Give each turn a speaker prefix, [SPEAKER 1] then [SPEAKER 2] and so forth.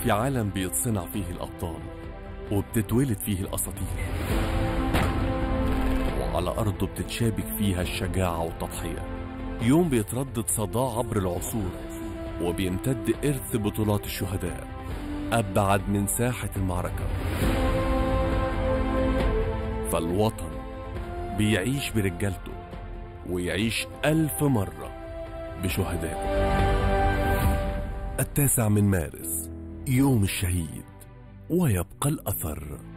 [SPEAKER 1] في عالم بيتصنع فيه الأبطال وبتتولد فيه الأساطير وعلى أرضه بتتشابك فيها الشجاعة والتضحية يوم بيتردد صداه عبر العصور وبيمتد إرث بطولات الشهداء أبعد من ساحة المعركة فالوطن بيعيش برجالته ويعيش ألف مرة بشهدائه التاسع من مارس يوم الشهيد ويبقى الأثر